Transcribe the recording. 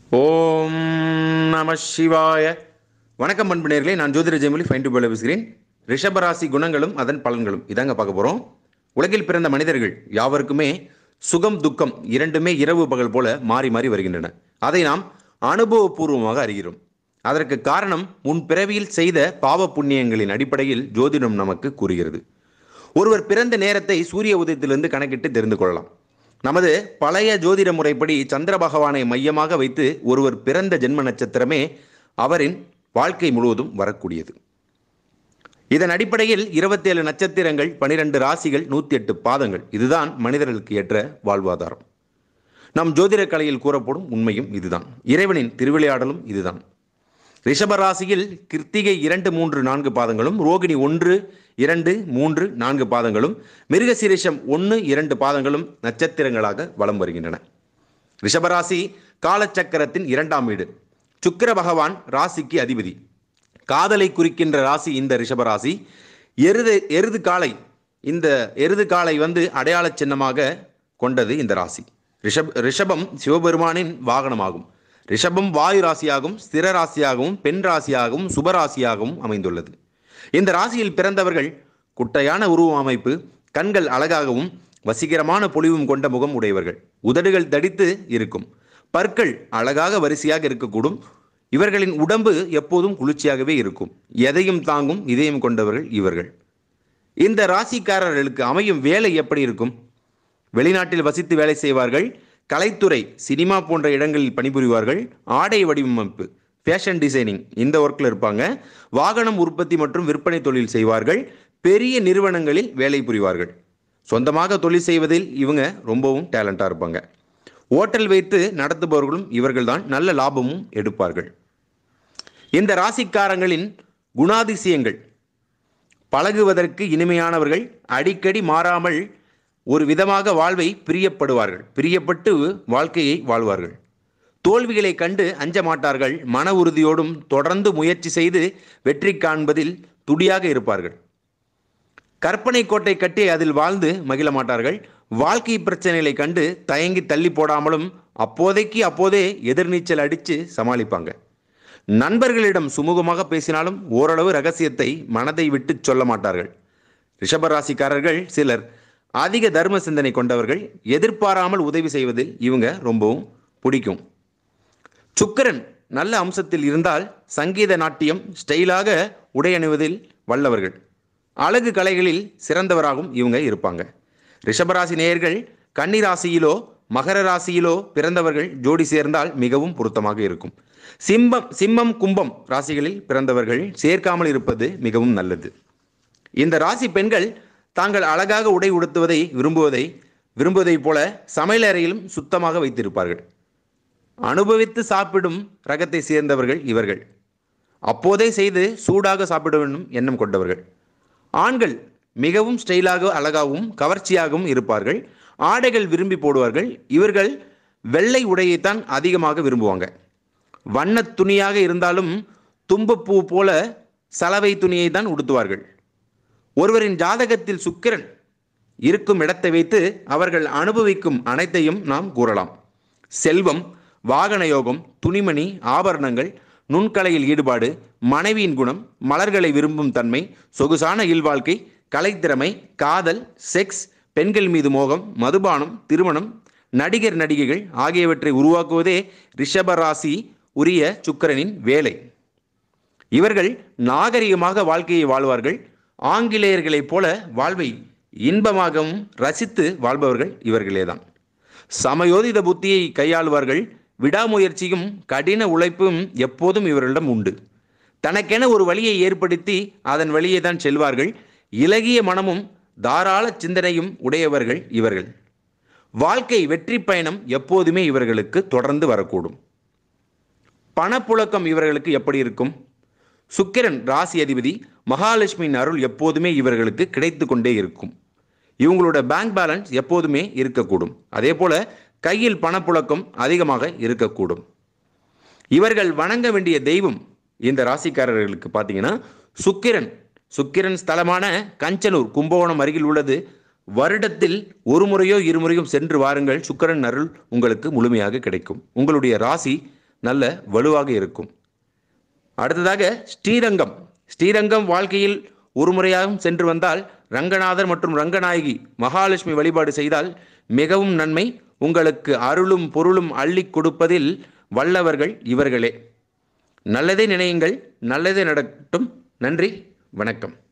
ஓம் நம சிவாய வணக்கம் பண்பினர்களே நான் ஜோதிட ஜெயமொழி ஃபைன் டு பேசுகிறேன் ரிஷபராசி குணங்களும் அதன் பலன்களும் இதாங்க பார்க்க போகிறோம் உலகில் பிறந்த மனிதர்கள் யாவருக்குமே சுகம் துக்கம் இரண்டுமே இரவு பகல் போல மாறி மாறி வருகின்றன அதை நாம் அனுபவபூர்வமாக அறிகிறோம் அதற்கு காரணம் முன் பிறவியில் செய்த பாவ புண்ணியங்களின் அடிப்படையில் ஜோதிடம் நமக்கு கூறுகிறது ஒருவர் பிறந்த நேரத்தை சூரிய உதயத்திலிருந்து கணக்கிட்டு தெரிந்து கொள்ளலாம் நமது பழைய ஜோதிட முறைப்படி சந்திர பகவானை மையமாக வைத்து ஒருவர் பிறந்த ஜென்ம நட்சத்திரமே அவரின் வாழ்க்கை முழுவதும் வரக்கூடியது இதன் அடிப்படையில் இருபத்தேழு நட்சத்திரங்கள் பனிரெண்டு ராசிகள் நூற்றி எட்டு பாதங்கள் இதுதான் மனிதர்களுக்கு ஏற்ற வாழ்வாதாரம் நம் ஜோதிட கலையில் கூறப்படும் உண்மையும் இதுதான் இறைவனின் திருவிளையாடலும் இதுதான் ரிஷப ராசியில் கிருத்திகை இரண்டு மூன்று நான்கு பாதங்களும் ரோகிணி ஒன்று இரண்டு மூன்று நான்கு பாதங்களும் மிருகசீரிஷம் ஒன்று இரண்டு பாதங்களும் நட்சத்திரங்களாக வலம் வருகின்றன ரிஷபராசி காலச்சக்கரத்தின் இரண்டாம் வீடு சுக்கிர பகவான் ராசிக்கு அதிபதி காதலை குறிக்கின்ற ராசி இந்த ரிஷபராசி எருது எருது காளை இந்த எருது காளை வந்து அடையாள சின்னமாக கொண்டது இந்த ராசி ரிஷப் ரிஷபம் சிவபெருமானின் வாகனமாகும் ரிஷபம் வாயு ராசியாகவும் ஸ்திர ராசியாகவும் பெண் ராசியாகவும் சுபராசியாகவும் அமைந்துள்ளது இந்த ராசியில் பிறந்தவர்கள் குட்டையான உருவ அமைப்பு கண்கள் அழகாகவும் வசீகரமான பொலிவும் கொண்ட முகம் உடையவர்கள் உதடுகள் தடித்து இருக்கும் பற்கள் அழகாக வரிசையாக இருக்கக்கூடும் இவர்களின் உடம்பு எப்போதும் குளிர்ச்சியாகவே இருக்கும் எதையும் தாங்கும் இதயம் கொண்டவர்கள் இவர்கள் இந்த ராசிக்காரர்களுக்கு அமையும் வேலை எப்படி இருக்கும் வெளிநாட்டில் வசித்து வேலை செய்வார்கள் கலைத்துறை சினிமா போன்ற இடங்களில் பணிபுரிவார்கள் ஆடை வடிவமைப்பு ஃபேஷன் டிசைனிங் இந்த ஒர்க்கில் இருப்பாங்க வாகனம் உற்பத்தி மற்றும் விற்பனை தொழில் செய்வார்கள் பெரிய நிறுவனங்களில் வேலை புரிவார்கள் சொந்தமாக தொழில் செய்வதில் இவங்க ரொம்பவும் டேலண்டாக இருப்பாங்க ஓட்டல் வைத்து நடத்துபவர்களும் இவர்கள்தான் நல்ல லாபமும் எடுப்பார்கள் இந்த ராசிக்காரங்களின் குணாதிசயங்கள் பழகுவதற்கு இனிமையானவர்கள் அடிக்கடி மாறாமல் ஒரு விதமாக வாழ்வை பிரியப்படுவார்கள் பிரியப்பட்டு வாழ்க்கையை வாழ்வார்கள் தோல்விகளை கண்டு அஞ்ச மாட்டார்கள் மன உறுதியோடும் தொடர்ந்து முயற்சி செய்து வெற்றி காண்பதில் துடியாக இருப்பார்கள் கற்பனை கோட்டை கட்டி அதில் வாழ்ந்து மகிழ மாட்டார்கள் வாழ்க்கை பிரச்சனைகளை கண்டு தயங்கி தள்ளி போடாமலும் அப்போதைக்கு அப்போதே எதிர்நீச்சல் அடித்து சமாளிப்பாங்க நண்பர்களிடம் சுமூகமாக பேசினாலும் ஓரளவு ரகசியத்தை மனதை விட்டு சொல்ல மாட்டார்கள் ரிஷபராசிக்காரர்கள் சிலர் அதிக தர்ம சிந்தனை கொண்டவர்கள் எதிர்பாராமல் உதவி செய்வதில் இவங்க ரொம்பவும் பிடிக்கும் சுக்கரன் நல்ல அம்சத்தில் இருந்தால் சங்கீத நாட்டியம் ஸ்டைலாக உடையணிவதில் வல்லவர்கள் அழகு கலைகளில் சிறந்தவராகவும் இவங்க இருப்பாங்க ரிஷபராசி நேயர்கள் கன்னி ராசியிலோ மகர ராசியிலோ பிறந்தவர்கள் ஜோடி சேர்ந்தால் மிகவும் பொருத்தமாக இருக்கும் சிம்மம் சிம்மம் கும்பம் ராசிகளில் பிறந்தவர்கள் சேர்க்காமல் இருப்பது மிகவும் நல்லது இந்த ராசி பெண்கள் தாங்கள் அழகாக உடை உடுத்துவதை விரும்புவதை விரும்புவதைப் போல சமையலறையிலும் சுத்தமாக வைத்திருப்பார்கள் அனுபவித்து சாப்பிடும் ரகத்தை சேர்ந்தவர்கள் இவர்கள் அப்போதே செய்து சூடாக சாப்பிட வேண்டும் எண்ணம் கொண்டவர்கள் ஆண்கள் மிகவும் ஸ்டைலாக அழகாகவும் கவர்ச்சியாகவும் இருப்பார்கள் ஆடைகள் விரும்பி போடுவார்கள் இவர்கள் வெள்ளை உடையைத்தான் அதிகமாக விரும்புவாங்க வண்ணத் துணியாக இருந்தாலும் தும்பப்பூ போல சலவை துணியை தான் உடுத்துவார்கள் ஒருவரின் ஜாதகத்தில் சுக்கிரன் இருக்கும் இடத்தை வைத்து அவர்கள் அனுபவிக்கும் அனைத்தையும் நாம் கூறலாம் செல்வம் வாகன யோகம் துணிமணி ஆபரணங்கள் நுண்கலையில் ஈடுபாடு மனைவியின் குணம் மலர்களை விரும்பும் தன்மை சொகுசான இல்வாழ்க்கை கலைத்திறமை காதல் செக்ஸ் பெண்கள் மீது மோகம் மதுபானம் திருமணம் நடிகர் நடிகைகள் ஆகியவற்றை உருவாக்குவதே ரிஷபராசி உரிய சுக்கரனின் வேலை இவர்கள் நாகரிகமாக வாழ்க்கையை வாழ்வார்கள் ஆங்கிலேயர்களைப் போல வாழ்வை இன்பமாகவும் ரசித்து வாழ்பவர்கள் இவர்களேதான் சமயோதித புத்தியை கையாளுவார்கள் விடாமுயற்சியும் கடின உழைப்பும் எப்போதும் இவர்களிடம் உண்டு தனக்கென ஒரு வழியை ஏற்படுத்தி அதன் வழியே தான் செல்வார்கள் இலகிய மனமும் தாராள சிந்தனையும் உடையவர்கள் இவர்கள் வாழ்க்கை வெற்றி பயணம் எப்போதுமே இவர்களுக்கு தொடர்ந்து வரக்கூடும் பணப்புழக்கம் இவர்களுக்கு எப்படி இருக்கும் சுக்கிரன் ராசி அதிபதி மகாலட்சுமியின் அருள் எப்போதுமே இவர்களுக்கு கிடைத்து கொண்டே இருக்கும் இவங்களோட பேங்க் பேலன்ஸ் எப்போதுமே இருக்கக்கூடும் அதே போல கையில் பணப்புழக்கம் அதிகமாக இருக்கக்கூடும் இவர்கள் வணங்க வேண்டிய தெய்வம் இந்த ராசிக்காரர்களுக்கு பார்த்தீங்கன்னா சுக்கிரன் சுக்கிரன் ஸ்தலமான கஞ்சனூர் கும்பகோணம் அருகில் உள்ளது வருடத்தில் ஒரு முறையோ இருமுறையோ சென்று வாருங்கள் சுக்கிரன் அருள் உங்களுக்கு முழுமையாக கிடைக்கும் உங்களுடைய ராசி நல்ல வலுவாக இருக்கும் அடுத்ததாக ஸ்ரீரங்கம் ஸ்ரீரங்கம் வாழ்க்கையில் ஒரு முறையாகவும் சென்று வந்தால் ரங்கநாதர் மற்றும் ரங்கநாயகி மகாலட்சுமி வழிபாடு செய்தால் மிகவும் நன்மை உங்களுக்கு அருளும் பொருளும் அள்ளி கொடுப்பதில் வல்லவர்கள் இவர்களே நல்லதே நினையுங்கள் நல்லதே நடக்கட்டும் நன்றி வணக்கம்